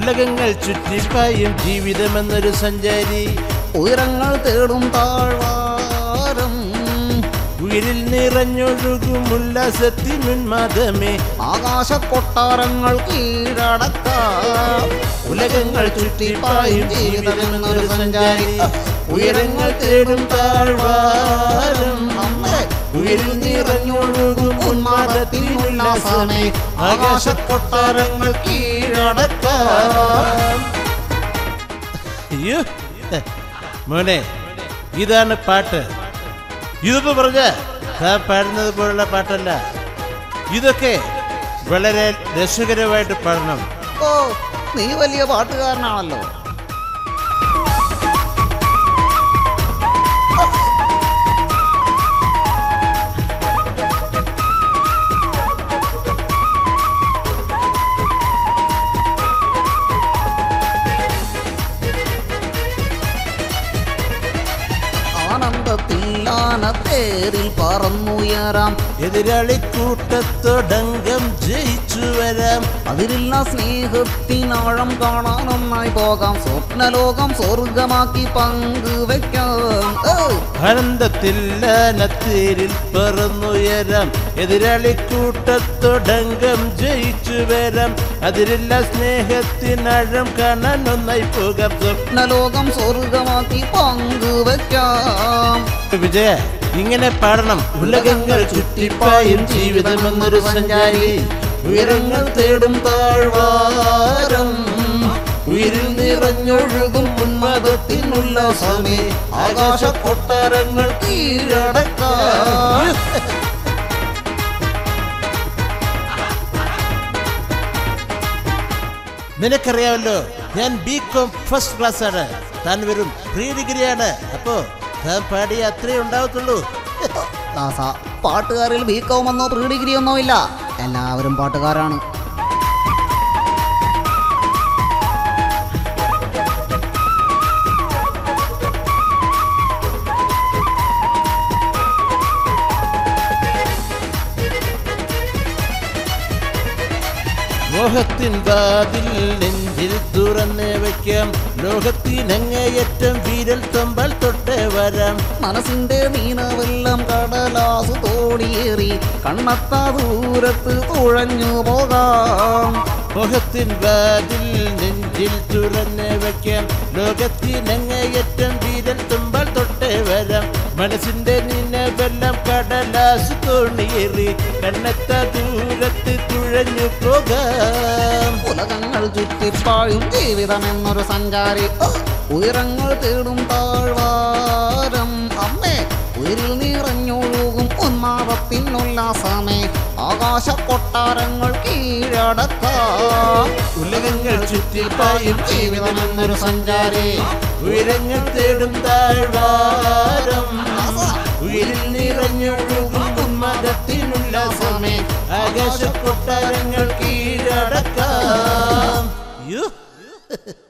ഉലകങ്ങൾ ചുറ്റിപ്പായും ജീവിതമെന്നൊരു സഞ്ചാരി ഉയരങ്ങൾ തേടും താഴ്വാരം ഉയരിൽ നിറഞ്ഞൊഴുകും ഉല്ലാസത്തിനുന്മാദമേ ആകാശ കൊട്ടാരങ്ങൾ കീഴടക്കാം ഉലകങ്ങൾ ചുറ്റിപ്പായും ജീവിതമെന്നൊരു സഞ്ചാരി ഉയരങ്ങൾ തേടും താഴ്വാരം അമ്മേ, ഉയരിൽ നിറഞ്ഞൊഴുകും ഉന്മാദത്തിനുല്ലാസമേ ആകാശ കൊട്ടാരങ്ങൾ കീഴടക്കാം അയ്യോ മോനെ ഇതാണ് പാട്ട് ഇതൊക്കെ പറഞ്ഞ താൻ പാടുന്നത് പോലുള്ള പാട്ടല്ല ഇതൊക്കെ വളരെ രസകരമായിട്ട് പാടണം ഓ നീ വലിയ പാട്ടുകാരനാണല്ലോ ആനന്ദത്തിൽ ആനത്തേരിൽ പറന്നുയരാം എതിരാളി കൂട്ടത്തോടങ്കം ജയിച്ചു വരാം അതിലുള്ള സ്നേഹത്തിനാഴം കാണാൻ ഒന്നായി പോകാം സ്വപ്നലോകം സ്വർഗമാക്കി പങ്കുവെക്കാം ഏയ്! ആനന്ദത്തിൽ ആനത്തേരിൽ പറന്നുയരാം എതിരാളി കൂട്ടത്തോടങ്കം ജയിച്ചു വരാം അതിലുള്ള സ്നേഹത്തിനഴം കാണാൻ ഒന്നായി പോകാം സ്വപ്നലോകം സ്വർഗമാക്കി പങ്കുവെക്കാം വിജയ ഇങ്ങനെ പാടണം ഉലകങ്ങൾ ചുറ്റിപ്പായും ജീവിതമെന്നൊരു സഞ്ചാരി ഉയരങ്ങൾ തേടും താഴ്വാരം ഉയരിൽ നിറഞ്ഞൊഴുകും ഉന്മതത്തിനുല്ലാസമേ ആകാശ കൊട്ടാരങ്ങൾ കീഴടക്കാം നിനക്കറിയാമല്ലോ ഞാൻ ബി കോം ഫസ്റ്റ് ക്ലാസ് ആണ് താൻ വെറും പ്രീ ഡിഗ്രിയാണ് അപ്പോ താൻ പാടിയ അത്രേ ഉണ്ടാവത്തുള്ളൂ ദാസ പാട്ടുകാരിൽ ബി കോമെന്നോ പ്രീ ഡിഗ്രി ഒന്നോ ഇല്ല എല്ലാവരും പാട്ടുകാരാണ് മോഹത്തിൻ വാതിൽ നെഞ്ചിൽ തുറന്ന് വയ്ക്കാം ലോകത്തിനങ്ങേയറ്റം വീരൽ തൊമ്പൽ തൊട്ടേ വരാം മനസ്സിന്റെ നീനവെല്ലാം കടലാസ് തോടിയേറി കണ്ണത്താ ദൂരത്ത് തുഴഞ്ഞു പോകാം മോഹത്തിൻ വാതിൽ നെഞ്ചിൽ തുറന്ന് വയ്ക്കാം ലോകത്തിനങ്ങേയറ്റം വീരൽ തുമ്പൽ തൊട്ടേ വരാം മനസ്സിന്റെ നിന്നവെല്ലാം കടലാസ് തോണിയേറി കണ്ണത്ത ദൂരത്ത് തുഴഞ്ഞു പോകാം ഉലകങ്ങൾ ചുറ്റിപ്പാഴും ജീവിതം എന്നൊരു സഞ്ചാരി ഓ, ഉയരങ്ങൾ തേടും താഴ്വാരം അമ്മേ ഉയരിൽ നിറഞ്ഞൊഴുകും ഉന്മാദത്തിനുല്ലാസമേ ആകാശ കൊട്ടാരങ്ങൾ കീഴടക്കാം ഉലകങ്ങൾ ചുറ്റിപ്പായും ജീവിതമെന്നൊരു സഞ്ചാരി ഉയരങ്ങൾ തേടും താഴ്വാരം ഉയരിൽ നിറഞ്ഞൊഴുകും ഉന്മതത്തിനുല്ലാസമേ ആകാശ കൊട്ടാരങ്ങൾ കീഴടക്കാം യ്യോ.